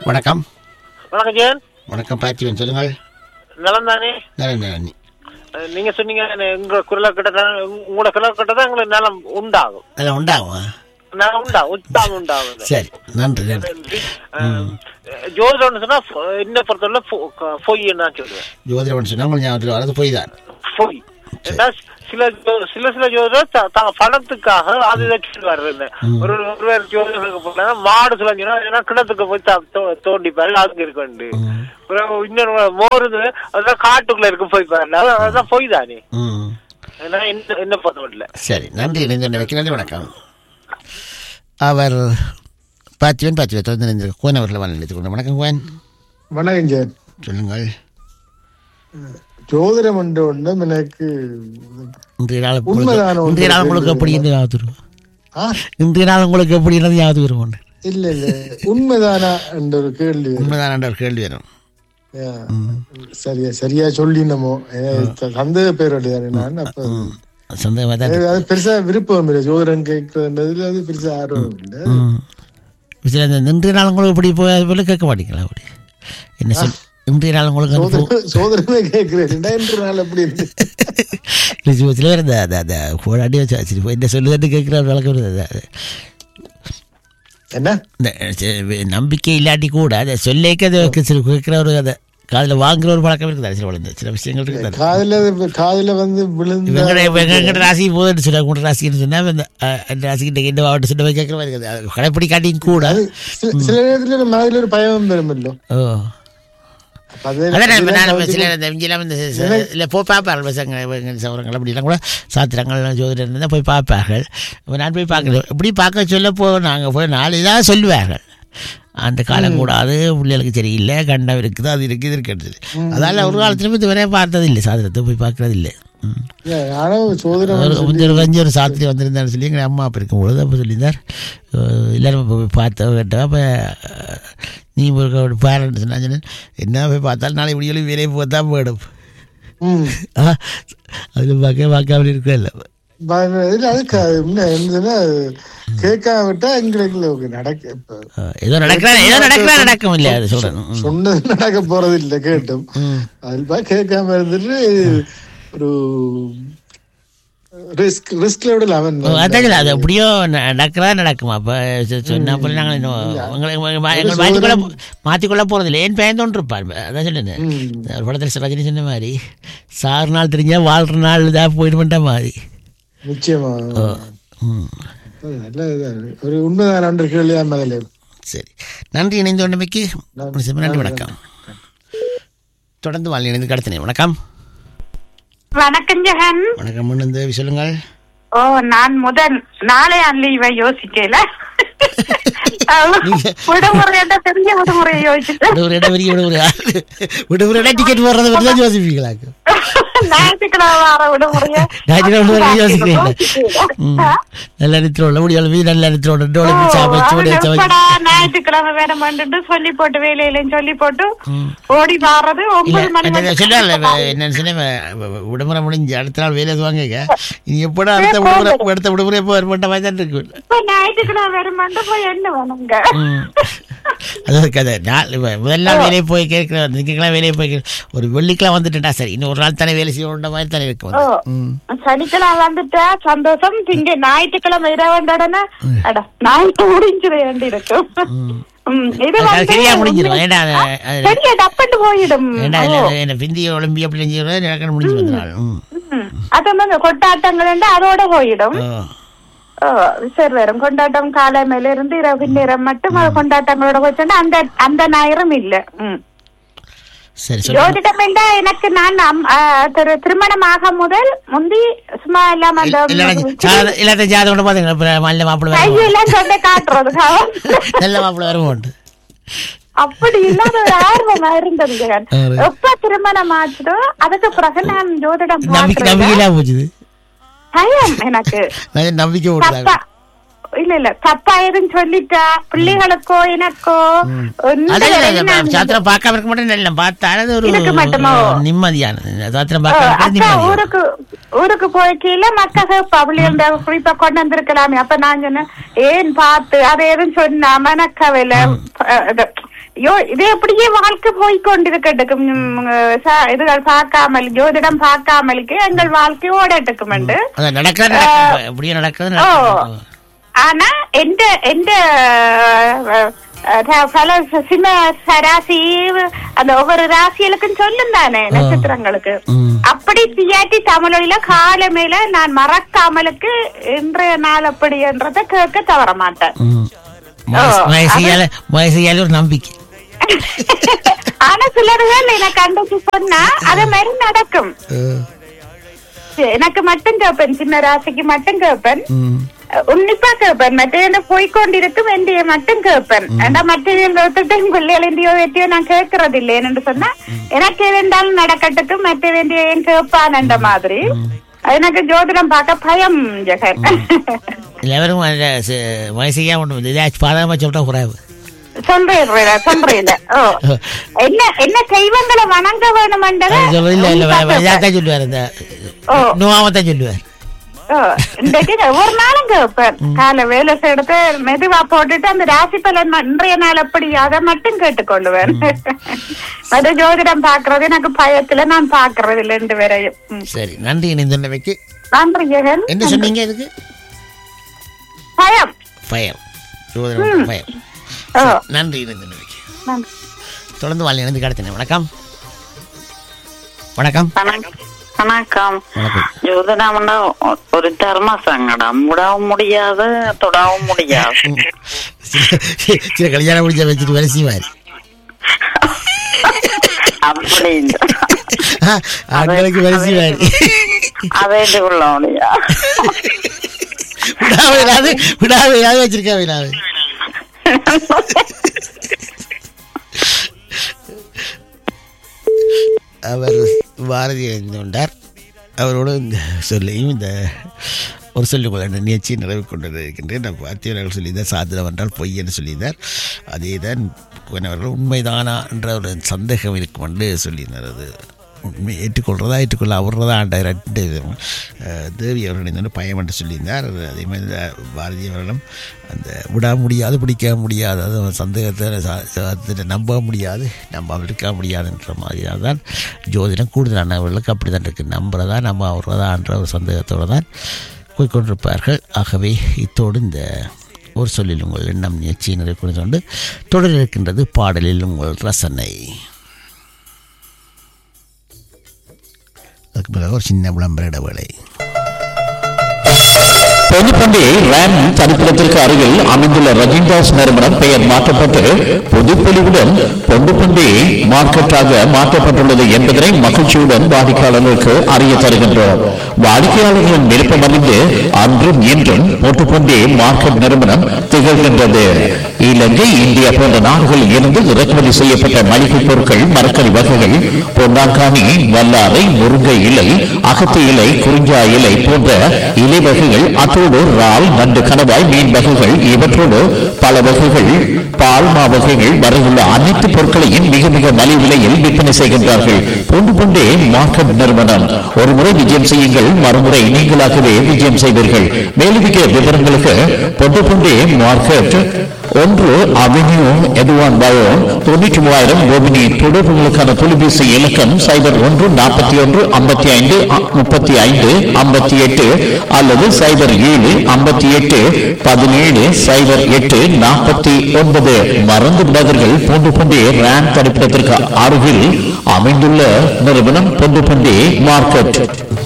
வணக்கம் வணக்கம் ஜெயன் வணக்கம் பார்த்திவன் சொல்லுங்கள் நலம் தானே நன்றி நன்றி அஹ் நீங்க சொன்னீங்க உங்க குரலை கிட்ட உங்களோட குரலை கிட்ட தான் எங்களுக்கு நலம் உண்டாகும் அதெல்லாம் உண்டாகும் நலம் உண்டாகும் உத்தாகம் உண்டாகும் சரி நன்றி நன்றி நன்றி அஹ், ஜோதிடம்னு சொன்னா ஃபொ- என்ன பொறுத்தவரை ஃபொ- பொய்ன்னு தான் சொல்லுவேன் ஜோதிடம் சொன்னால் உங்களுக்கு ஞாபகத்தில் வரது போய் தான் பொய் ஏன்னா சில ஜோ- சில சில ஜோதிடர் த- தாங்க பணத்துக்காக அது இதை சொல்லுவாரு ஒரு ஒருவர் ஜோதிடருக்கு போனா மாடு சொல்லுங்கன்னா ஏன்னா கிணத்துக்கு போய் த- தோ- தோண்டிப்பாரு அதுக்கு இருக்க வேண்டிய பிறகு இன்னொரு மோர் இது அதெல்லாம் காட்டுக்குள்ள இருக்கு போய் பாருங்க அதான் அதான் பொய் தானே ம் ஏன்னா என்ன என்ன பொறுத்தவரையில சரி நன்றி இணைந்து வைக்க நன்றி வணக்கம் அவர் பார்த்திவன் பார்த்திவன் தொடர்ந்து நினைந்திருக்க கோன் அவர்களை வாழ்ந்து கொண்டு வணக்கம் கோன் வணக்கம் ஜெயன் சொல்லுங்கள் ஜோதிடம் என்ற ஒன்றும் எனக்கு இன்றைய நாள் உங்களுக்கு- உண்மைதான ஒன்று இன்றைய நாள் உங்களுக்கு எப்படி இருந்து ஞாபகம் வரும் ஆ இன்றைய நாள் உங்களுக்கு எப்படி இருந்தது ஞாபகம் வரும் ஒன்று இல்ல இல்ல உண்மைதானா என்ற ஒரு கேள்வி வரும். உண்மைதான் ஒரு கேள்வி வரும் ஆ, சரியா சரியா சொல்லினமோ சந்தேக பேர் தானே நான் அப்ப சொந்தமாக தான் எனக்கு அது பெருசா விருப்பம் இல்லை ஜோதிடம் கேட்கறதுல அது பெருசா ஆர்வம் இல்லை ம். சில இந்த இன்றைய நாள் உங்களுக்கு இப்படி போய் அது போல கேட்க மாட்டீங்களா அப்படி என்ன சொல் இன்றைய நாள் உங்களுக்கு வந்து போ- சோதனை சோதனமே கேட்கிறேன் என்று நாள் அப்படி இருக்கு இல்லை, சில சில பேர் இந்த அந்த அந்த போராடி வச்சு சரி போய் என்ன சொல்லுதுன்னு கேட்குற ஒரு வழக்கம் இருக்குது. அது என்ன இந்த சி- நம்பிக்கை இல்லாட்டி கூட அதை சொல்லேக்க அது சில கேட்குற ஒரு அதை காதில் வாங்குற ஒரு பழக்கம் இருக்குது சில வளர்ந்து சில விஷயங்கள் இருக்குது காதுல காதுல வந்து விழுந்த இவங்கட இவங்கட ராசி போதுன்னு சொல்ல கூட ராசின்னு சொன்னால் இந்த அஹ், அந்த ராசிக்கிட்ட இந்த மாவட்டம் சொன்ன மாதிரி கேட்குற மாதிரி இருக்குது அது கடைப்பிடிக்காட்டியும் கூட சில- சில நேரத்துல நம்ம அதுல ஒரு பயம் வருமல்லோ ஓ அப்ப அது- அதான் இப்ப அதெல்லாம் நான் இப்ப கவனிச்சு- சில இந்த இங்கெல்லாம் இந்த ச- இல்லை போய் பார்ப்பார்கள் பசங்க இவங்க சவரங்கள் அப்படிலாம் கூட சாத்திரங்கள் ஜோதிடம் இருந்தால் போய் பார்ப்பார்கள் இப்போ நான் போய் பார்க்கல இப்படி பார்க்க சொல்ல போ நாங்கள் போய் நாலு இதாக சொல்லுவார்கள் அந்த காலம் கூடாது பிள்ளைகளுக்கு சரியில்லை கண்டம் இருக்குது அது இருக்குது இது இருக்கிறது அதால் ஒரு காலத்துல இதுவரை பார்த்தது இல்லை சாத்திரத்தை போய் பார்க்கறது இல்லை ம். இல்ல, நானும் சோதனை ஒரு கொஞ்சம் ஒரு கொஞ்சம் ஒரு சாத்திரி வந்திருந்தாரு சொல்லி எங்கள் அம்மா அப்போ இருக்கும் பொழுது அப்போ சொல்லியிருந்தார் அஹ் எல்லாரும் போய் பார்த்த கேட்டா அப்போ நீ ஒரு பேரண்ட் சொன்னா சொன்னேன் என்ன போய் பார்த்தாலும் நாளை இப்படி சொல்லி வேலையை போத்தா போயிடும் ம் அதில் பார்க்க பார்க்காம இருக்கவே இல்லை ப- இல்ல, அது க- என்ன என்னதுன்னா, கேட்காம விட்டா எங்களுக்கு ஓகே, நடக்க இப்ப அஹ் ஏதோ நடக்கிறா ஏதோ நடக்கிறா நடக்கும் இல்லையா அது சொல்கிறேன் சொன்னது நடக்க போறது இல்ல கேட்டும் அதில் பா கேட்காம இருந்துட்டு ஒரு ரிஸ்க் ரிஸ்க்ல விடல அவன் அதான் இல்லை, அது எப்படியோ நடக்கிறதா நடக்குமா அப்போ சொன்ன போல நாங்கள் இன்னும் உங்களை எங்களை மாற்றிக்கொள்ள மாற்றிக்கொள்ள போகிறது இல்லை ஏன் பயந்தோன்று இருப்பார் அதான் சொல்லுங்க ஒரு படத்தில் ரஜினி சொன்ன மாதிரி சாறு நாள் தெரிஞ்சா வாழ்ற நாள் இதாக போயிடுமென்ற மாதிரி நிச்சயமா ம் நல்ல இதுதான். ஒரு உண்மைதான் அன்று கேள்வியா முதல்ல சரி நன்றி இணைந்து கொண்டமைக்கு நன்றி வணக்கம் தொடர்ந்து வாழ் இணைந்து கடத்தினேன் வணக்கம் வணக்கம் ஜெகன் வணக்கம் முன்னு சொல்லுங்கள் ஓ நான் முதல் நாளை லீவை யோசிக்கல விடுமுறை பெரிய விடுமுறையை யோசிச்சுட்டு விடுமுறை இடம் பெரிய விடுமுறை விடுமுறை இடம் டிக்கெட் போடுறதை பற்றி தான் யோசிப்பீங்களாக்கு ஞாயிற்றுக்கிழமை வர விடுமுறைய ஞாயிற்றுக்கிழமை விடுமுறை யோசிக்கிறீங்களா ம் நல்ல இடத்துல உள்ள முடியாத மீது நல்ல இடத்துல உள்ள டோலை சாப்பிச்சு முடிய எப்படா ஞாயிற்றுக்கிழமை வேணும் பண்ணிட்டு சொல்லி போட்டு வேலையிலன்னு சொல்லி போட்டு ஓடி வாடுறது ஒன்பது மணி இல்லை சொல்லல என்ன சொன்னேன் விடுமுறை முடிஞ்சு அடுத்த நாள் வேலை வாங்க இனி எப்படா அடுத்த விடுமுறை அடுத்த விடுமுறை எப்போ வரமாட்ட மாதிரி தான் இருக்கு இப்ப ஞாயிற்றுக்கிழமை வேணும் பண்ணிட்டு போய் என்ன வேணுங்க ம். அதாவது கதை நாள் இப்ப முதல் நாள் வேலையை போய் கேட்குற திங்கக்கெல்லாம் வேலையை போய் கேட்க- ஒரு வெள்ளிக்கெல்லாம் வந்துட்டுட்டா சரி இன்னும் ஒரு நாள் தானே வேலை செய்யணுன்ற மாதிரி தானே இருக்கும் ஓ அது. ம். சனிக்கிழமை வந்துட்டா சந்தோஷம் திங்க ஞாயிற்றுக்கிழமை இரவண்டடனா அட ஞாயிற்று முடிஞ்சிட வேண்டி இருக்கும் ம், இது அது வந்து சரியா முடிஞ்சிடும் ஏன்னா அது- அது- சரியா டப்பண்டு போயிடும் ஏண்டா இல்ல, அது என்ன பிந்தி ஒலிம்பி அப்படி செஞ்சு எனக்கு முடிஞ்சு வந்த நாள் ம். ம். அது வந்து கொண்டாட்டங்கள் உண்டு, அதோட போயிடும் ஓ. ஓ, சரி வரும் கொண்டாட்டம் காலை மேல இருந்து இரவு நேரம் மட்டும் அது கொண்டாட்டங்களோட போச்சுன்னா அந்த அந்த நேரம் இல்ல ம். சரி சொல்லு ஜோதிடம் என்றா எனக்கு நான் அம்- ஆ, திரு- திருமணமாக முதல் முந்தி சும்மா இல்லாம அந்த எல்லாத்தையும் ஜாதகம் கூட பாத்தீங்களா அப்புறம் நல்ல மாப்பிள்ளை வரும் கையெல்லாம் சொன்ன காட்டுறது நல்ல மாப்பிள்ளை வருவோண்டு அப்படி இல்லாத ஒரு ஆர்வமா இருந்தது ஜெகன். ஆறு. எப்ப திருமணம் ஆச்சுதோ அதுக்கு பிறகு நான் ஜோதிடம் நம்பிக்கை பார்க்கறேன். நம்பிக்கை இல்லாம போச்சுது பயம் எனக்கு நான் நம்பிக்கை தப்பா விடுறாங்க இல்ல இல்ல தப்பா எதுவும் சொல்லிட்டா பிள்ளைகளுக்கோ எனக்கோ ஒண்ணும் அதே தெரியாது. நான் சாத்திரம் பார்க்காம இருக்க மாட்டேன் நல்ல பார்த்தா அது ஒரு இருக்க மாட்டோமோ? நிம்மதியான சாத்திரம் ஓ, பார்க்காம அக்கா நிம்மதியான ஊருக்கு ஊருக்கு போய்க்கல மக்கள் பிள்ளைங்க குறிப்பா கொண்டு வந்திருக்கலாமே அப்ப நான் சொன்னேன் ஏன் பார்த்து அதை எதுவும் சொன்னா மனக்கவல யோ இது அப்படியே வாழ்க்கை போய்கொண்டிருக்கட்டும் உம், ச- இதுகள் பார்க்காமல் ஜோதிடம் பார்க்காமலுக்கு எங்கள் வாழ்க்கை ஓடட்டுக்கும் உண்டு அது நடக்காது நடக்காது. எப்படியோ நடக்காது ஓ நடக்காது. ஆனா எந்த எந்த அஹ், அஹ், பல சின்ன சராசி அந்த ஒவ்வொரு ராசிகளுக்கும் சொல்லும் தானே நட்சத்திரங்களுக்கு ம். அப்படி சியாட்டி தமிழொழில காலமேல நான் மறக்காமலுக்கு இன்றைய நாள் அப்படி என்றதை கேட்க தவற மாட்டேன் ம். வயசு- ஓ, வயசுயால வயசுயால ஒரு நம்பிக்கை ஆனா சிலர்கள் எனக்கு அன்றைக்கு சொன்னா அது மாதிரி நடக்கும் எனக்கு மட்டும் கேட்பேன் சின்ன ராசிக்கு மட்டும் கேட்பேன் ம். உன்னிப்பா கேட்பேன் மற்ற போய்கொண்டிருக்கும் வேண்டிய மட்டும் கேட்பேன் ஏன்னா மற்ற பிள்ளைகளிந்தியோ வெட்டியோ நான் கேட்கறது இல்லைன்னு சொன்னா எனக்கு இருந்தாலும் நடக்கட்டுக்கும் மற்ற வேண்டிய ஏன் கேட்பான் மாதிரி எனக்கு ஜோதிடம் பார்க்க பயம் ஜெகன் எல்லாரும் வயசுயா ஒன்று இதாச்சும் பாதாம சொல்லிட்டா குறைவு சொல்றேன் சொல்றேன் ஓ என்ன என்ன தெய்வங்களை வணங்க வேணுமென்றதை அது சொல்ல இல்ல இல்ல உன்னிப்பா கேட்பேன். இதாக்கா சொல்லுவார் இந்த ஓ. நுவாமத்தான் சொல்லுவார் ஓ, இன்றைக்கு ஒவ்வொரு நாளும் கேட்பேன் காலை வேலை செய்யறது மெதுவா போட்டுட்டு அந்த ராசி பலன் ம- இன்றைய நாள் அப்படி அதை மட்டும் கேட்டுக்கொள்ளுவேன் அது ஜோதிடம் பாக்குறது எனக்கு பயத்துல நான் பாக்குறது இல்லை ரெண்டு பேரையும் ம். சரி நன்றி இணைந்தமைக்கு நன்றி ஜெகன் என்ன சொன்னீங்க இதுக்கு பயம் பயம் சோதரம் பயம் ஓ நன்றி இணைந்தமைக்கு நன்றி. தொடர்ந்து வாழ் இணைந்து கடத்தினேன் வணக்கம் வணக்கம் வணக்கம் வணக்கம் வணக்கம் ஜோதிடம்னா ஒ- ஒரு தர்ம சங்கடம் விடவும் முடியாது தொடவும் முடியாது சில சில கல்யாணம் முடிஞ்ச வச்சுட்டு வேலை செய்வார் அப்படி இல்ல. ஆண்களுக்கு வேலை செய்வார் அதை கொள்ள முடியாது விடாம ஏதாவது விடாம ஏதாவது வச்சிருக்கா விடாம அவர் பாரதி இணைந்து கொண்டார் அவரோடு இந்த சொல்லையும் இந்த ஒரு சொல்லிக்கொள்ள நிகழ்ச்சி நிறைவு கொண்டு இருக்கின்றேன் நான் பார்த்தியவர்கள் சொல்லியிருந்தார் சாத்திரம் என்றால் பொய் என்று சொல்லியிருந்தார் அதே தான் அவர்கள் உண்மைதானா என்ற ஒரு சந்தேகம் இருக்கும் என்று சொல்லியிருந்தார் அது உண்மை ஏற்றுக்கொள்றதா ஏற்றுக்கொள்ள அவர்றதா ஆண்ட ரெண்டு விதம். அஹ், தேவி அவர்கள் இணைந்து பயம் என்று சொல்லியிருந்தார் அதே மாதிரி இந்த பாரதி அவர்களும் அந்த விட முடியாது பிடிக்க முடியாது அது ஒரு சந்தேகத்தை சா- சாத்தியத்தை நம்ப முடியாது நம்பாமல் இருக்க முடியாதுன்ற மாதிரியாக தான் ஜோதிடம் கூடுதலானவர்களுக்கு அப்படி தான் இருக்குது நம்புறதா நம்ம அவர்றதான்ற ஒரு சந்தேகத்தோடு தான் போய்கொண்டிருப்பார்கள் ஆகவே இத்தோடு இந்த ஒரு சொல்லில் உங்கள் எண்ணம் நிகழ்ச்சியை நிறைவு கொண்டு தொடர் இருக்கின்றது பாடலில் உங்கள் ரசனை அதுக்கு பிறகு ஒரு சின்ன விளம்பர இடைவேளை பொதுப்பண்டி ரேம் தனிப்பிடத்திற்கு அருகில் அமைந்துள்ள ரஜின்தாஸ் நிறுவனம் பெயர் மாற்றப்பட்டு பொதுப்பொலிவுடன் பொண்டுப்பண்டி மார்க்கெட்டாக மாற்றப்பட்டுள்ளது என்பதனை மகிழ்ச்சியுடன் வாடிக்கையாளர்களுக்கு அறிய தருகின்றோம் வாடிக்கையாளர்களின் விருப்பம் அறிந்து அன்றும் இன்றும் பொட்டுப்பண்டி மார்க்கெட் நிறுவனம் திகழ்கின்றது இலங்கை இந்தியா போன்ற நாடுகளில் இருந்து இறக்குமதி செய்யப்பட்ட மளிகை பொருட்கள் மரக்கறி வகைகள் பொன்னாங்கானி வல்லாரை முருங்கை இலை அகத்தி இலை குறிஞ்சா இலை போன்ற இலை வகைகள் அத்தோடு இறால் நண்டு கணவாய் மீன் வகைகள் இவற்றோடு பல வகைகள் பால் மா வகைகள் வரையுள்ள அனைத்து பொருட்களையும் மிக மிக மலிவு விலையில் விற்பனை செய்கின்றார்கள் பொண்டு பொண்டே மார்க்கெட் நிறுவனம் ஒரு முறை விஜயம் செய்யுங்கள் மறுமுறை நீங்களாகவே விஜயம் செய்வீர்கள் மேலதிக விவரங்களுக்கு பொண்டு பொண்டே மார்க்கெட் ஒன்று அவென்யூ எதுவான் பயோ தொண்ணூற்றி மூவாயிரம் கோபினி தொடர்புகளுக்கான தொலைபேசி இலக்கம் சைபர் ஒன்று நாற்பத்தி ஒன்று ஐம்பத்தி ஐந்து முப்பத்தி ஐந்து ஐம்பத்தி எட்டு அல்லது சைபர் ஏழு ஐம்பத்தி எட்டு பதினேழு சைபர் எட்டு நாற்பத்தி ஒன்பது மறந்து விடாதீர்கள் பூண்டு பண்டி ரேம் தடுப்பிடத்திற்கு அருகில் அமைந்துள்ள நிறுவனம் பூண்டு பண்டி மார்க்கெட்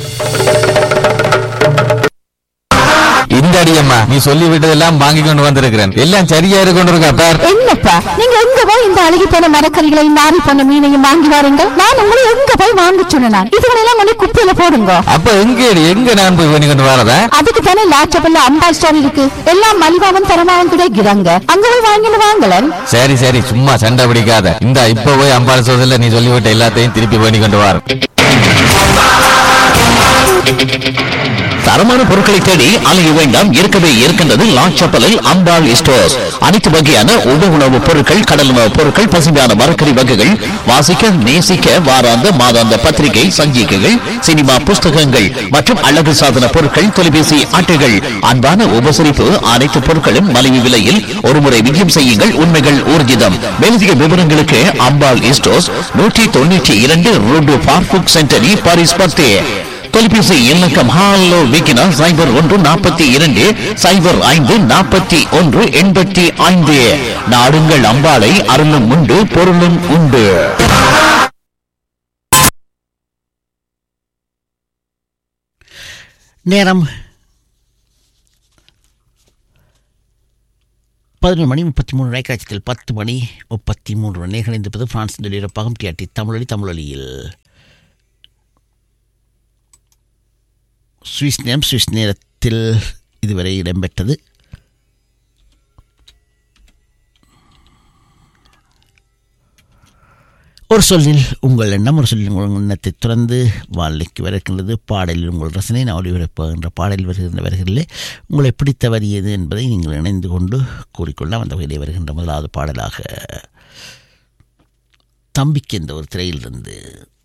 இந்த அடியம்மா நீ சொல்லி விட்டதெல்லாம் வாங்கி கொண்டு வந்திருக்கிறேன் எல்லாம் சரியா இருக்கு கொண்டு இருக்கா பார் என்னப்பா நீங்க எங்க போய் இந்த அழுகி போன மரக்கறிகளையும் நாரி போன மீனையும் வாங்கி வாருங்க நான் உங்களை எங்க போய் வாங்க சொன்னேன் இதுகளெல்லாம் கொண்டு குப்பையில போடுங்க அப்ப எங்க எங்க நான் போய் பண்ணி கொண்டு வரதா அதுக்கு தானே லாச்சபல்ல அம்பா ஸ்டோர் இருக்கு எல்லாம் மலிவாவும் தரமாவும் கிடைக்கிறாங்க அங்க போய் வாங்கிட்டு வாங்கலன் சரி சரி சும்மா சண்டை பிடிக்காத இந்த இப்ப போய் அம்பாள் சோதல நீ சொல்லிவிட்ட எல்லாத்தையும் திருப்பி பண்ணி கொண்டு வர தரமான பொருட்களை தேடி அலைய வேண்டாம் இருக்கவே இருக்கின்றது லாச்சப்பலில் அம்பாள் ஸ்டோர்ஸ் அனைத்து வகையான உப உணவுப் பொருட்கள் கடல் உணவுப் பொருட்கள் பசுமையான மரக்கறி வகைகள் வாசிக்க நேசிக்க வாராந்த மாதாந்த பத்திரிகை சஞ்சிகைகள் சினிமா புஸ்தகங்கள் மற்றும் அழகு சாதன பொருட்கள் தொலைபேசி அட்டைகள் அன்பான உபசரிப்பு அனைத்து பொருட்களும் மலிவு விலையில் ஒருமுறை விஜயம் செய்யுங்கள் உண்மைகள் ஊர்ஜிதம் மேலதிக விவரங்களுக்கு அம்பாள் ஸ்டோர்ஸ் நூற்றி தொண்ணூற்றி இரண்டு ரோடு பார்புக் சென்டரி பாரிஸ் பத்தே தொலைபேசி இலக்கம் ஹாலோ விக்கினா சைபர் ஒன்று நாற்பத்தி இரண்டு சைபர் ஐந்து நாற்பத்தி ஒன்று எண்பத்தி ஐந்து நாடுங்கள் அம்பாளை அருளும் உண்டு பொருளும் உண்டு நேரம் பதினொரு மணி முப்பத்தி மூணு ரேக்காட்சத்தில் பத்து மணி முப்பத்தி மூன்று மணி இணைந்திருப்பது பிரான்ஸ் நிலையிறப்பாகம் டிஆர்டி தமிழொலி தமிழொலியில் சுவிஸ் நேரம் சுவிஸ் நேரத்தில் இதுவரை இடம்பெற்றது ஒரு சொல்லில் உங்கள் எண்ணம் ஒரு சொல்லில் உங்கள் எண்ணத்தை துறந்து வாழ்க்கைக்கு வருகின்றது பாடலில் உங்கள் ரசனை நான் ஒளிபரப்புகின்ற பாடலில் வருகின்ற வருகளிலே உங்களை பிடித்த வரி எது என்பதை நீங்கள் இணைந்து கொண்டு கூறிக்கொள்ளலாம் அந்த வகையிலே வருகின்ற முதலாவது பாடலாக தம்பிக்கு என்ற ஒரு திரையிலிருந்து